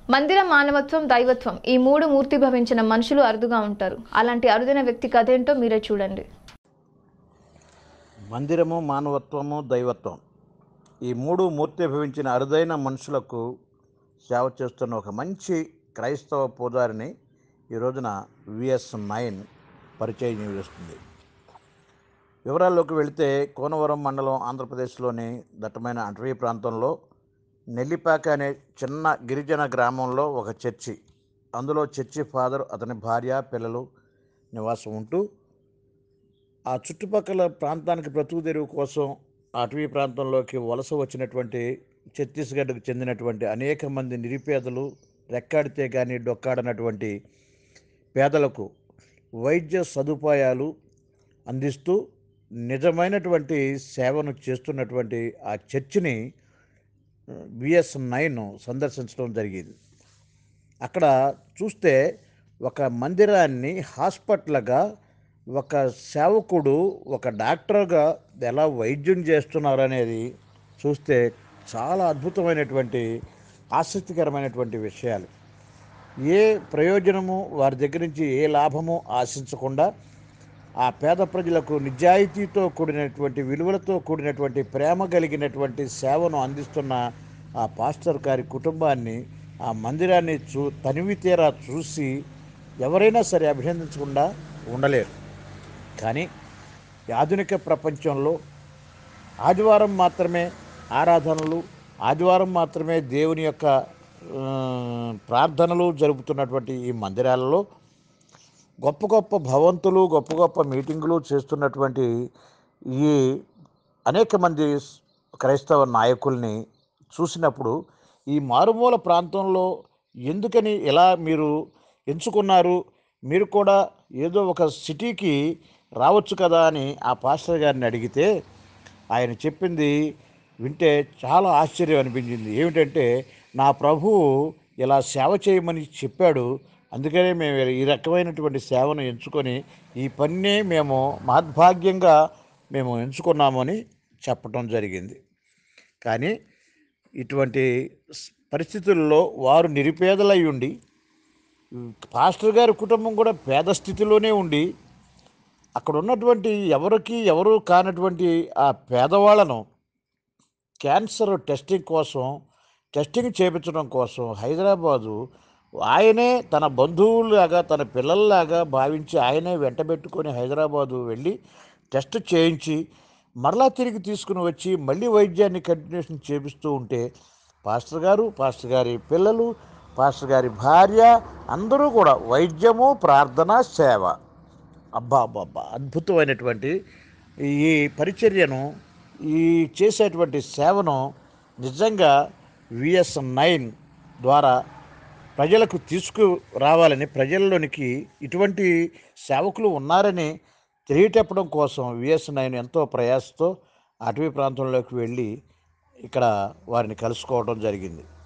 మందిర మానవత్వం దైవత్వం ఈ మూడు మూర్తిభవించిన మనుషులు అరుదుగా ఉంటారు అలాంటి అరుదైన వ్యక్తి కథ ఏంటో మీరే చూడండి మందిరము మానవత్వము దైవత్వం ఈ మూడు మూర్తిభవించిన అరుదైన మనుషులకు సేవ చేస్తున్న ఒక మంచి క్రైస్తవ పూజారిని ఈ రోజున విఎస్ నైన్ పరిచయం చేస్తుంది వివరాల్లోకి వెళితే కోనవరం మండలం ఆంధ్రప్రదేశ్లోని దట్టమైన అటవీ ప్రాంతంలో నెల్లిపాక అనే చిన్న గిరిజన గ్రామంలో ఒక చర్చి అందులో చర్చి ఫాదర్ అతని భార్య పిల్లలు నివాసం ఉంటూ ఆ చుట్టుపక్కల ప్రాంతానికి బ్రతుకు తెరువు కోసం ఆ అటవీ ప్రాంతంలోకి వలస వచ్చినటువంటి ఛత్తీస్గఢ్కు చెందినటువంటి అనేక మంది నిరుపేదలు రెక్కాడితే కానీ డొక్కాడనటువంటి పేదలకు వైద్య సదుపాయాలు అందిస్తూ నిజమైనటువంటి సేవను చేస్తున్నటువంటి ఆ చర్చిని బిఎస్ నైన్ సందర్శించడం జరిగింది అక్కడ చూస్తే ఒక మందిరాన్ని హాస్పిటల్గా ఒక సేవకుడు ఒక డాక్టర్గా ఎలా వైద్యం చేస్తున్నారు అనేది చూస్తే చాలా అద్భుతమైనటువంటి ఆసక్తికరమైనటువంటి విషయాలు ఏ ప్రయోజనము వారి దగ్గర నుంచి ఏ లాభము ఆశించకుండా ఆ పేద ప్రజలకు నిజాయితీతో కూడినటువంటి విలువలతో కూడినటువంటి ప్రేమ కలిగినటువంటి సేవను అందిస్తున్న ఆ పాస్టర్ గారి కుటుంబాన్ని ఆ మందిరాన్ని చూ తనివి తీరా చూసి ఎవరైనా సరే అభినందించకుండా ఉండలేరు కానీ ఈ ఆధునిక ప్రపంచంలో ఆదివారం మాత్రమే ఆరాధనలు ఆదివారం మాత్రమే దేవుని యొక్క ఆ, ప్రార్థనలు జరుపుతున్నటువంటి ఈ మందిరాలలో గొప్ప గొప్ప భవంతులు గొప్ప గొప్ప మీటింగులు చేస్తున్నటువంటి ఈ అనేక మంది క్రైస్తవ నాయకుల్ని చూసినప్పుడు ఈ మారుమూల ప్రాంతంలో ఎందుకని ఎలా మీరు ఎంచుకున్నారు మీరు కూడా ఏదో ఒక సిటీకి రావచ్చు కదా అని ఆ పాస్టర్ గారిని అడిగితే ఆయన చెప్పింది వింటే చాలా ఆశ్చర్యం అనిపించింది ఏమిటంటే నా ప్రభువు ఇలా సేవ చేయమని చెప్పాడు అందుకనే మేము ఈ రకమైనటువంటి సేవను ఎంచుకొని ఈ పన్నే మేము మహద్భాగ్యంగా మేము ఎంచుకున్నామని చెప్పటం జరిగింది కానీ ఇటువంటి స్- పరిస్థితుల్లో వారు నిరుపేదలై ఉండి పాస్టర్ గారి కుటుంబం కూడా పేద స్థితిలోనే ఉండి అక్కడ ఉన్నటువంటి ఎవరికి ఎవరు కానటువంటి ఆ పేదవాళ్ళను క్యాన్సర్ టెస్టింగ్ కోసం టెస్టింగ్ చేయించడం కోసం హైదరాబాదు ఆయనే తన బంధువులాగా తన పిల్లల్లాగా భావించి ఆయనే వెంటబెట్టుకొని హైదరాబాదు వెళ్ళి టెస్ట్ చేయించి మరలా తిరిగి తీసుకుని వచ్చి మళ్ళీ వైద్యాన్ని కంటిన్యూషన్ చేపిస్తూ ఉంటే పాస్టర్ గారు పాస్టర్ గారి పిల్లలు పాస్టర్ గారి భార్య అందరూ కూడా వైద్యము ప్రార్థన సేవ అబ్బా అబ్బా అబ్బా అద్భుతమైనటువంటి ఈ పరిచర్యను ఈ చేసేటువంటి సేవను నిజంగా విఎస్ నైన్ ద్వారా ప్రజలకు తీసుకురావాలని ప్రజల్లోనికి ఇటువంటి సేవకులు ఉన్నారని తెలియటప్పడం కోసం విఎస్ నైన్ ఎంతో ప్రయాసతో అటవీ ప్రాంతంలోకి వెళ్ళి ఇక్కడ వారిని కలుసుకోవడం జరిగింది